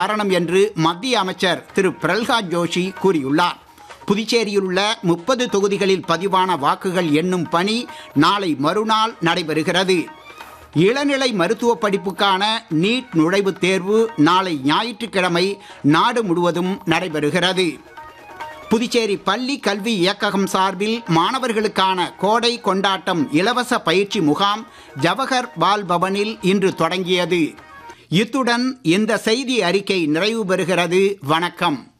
காரணம் என்று மத்திய அமைச்சர் திரு பிரல்ஹாத் ஜோஷி கூறியுள்ளார் புதுச்சேரியில் உள்ள முப்பது தொகுதிகளில் பதிவான வாக்குகள் எண்ணும் பணி நாளை மறுநாள் நடைபெறுகிறது இளநிலை மருத்துவ படிப்புக்கான நீட் நுழைவுத் தேர்வு நாளை ஞாயிற்றுக்கிழமை நாடு முழுவதும் நடைபெறுகிறது புதுச்சேரி பள்ளி கல்வி இயக்ககம் சார்பில் மாணவர்களுக்கான கோடை கொண்டாட்டம் இலவச பயிற்சி முகாம் ஜவஹர் பால் பவனில் இன்று தொடங்கியது இத்துடன் இந்த செய்தி அறிக்கை நிறைவு பெறுகிறது வணக்கம்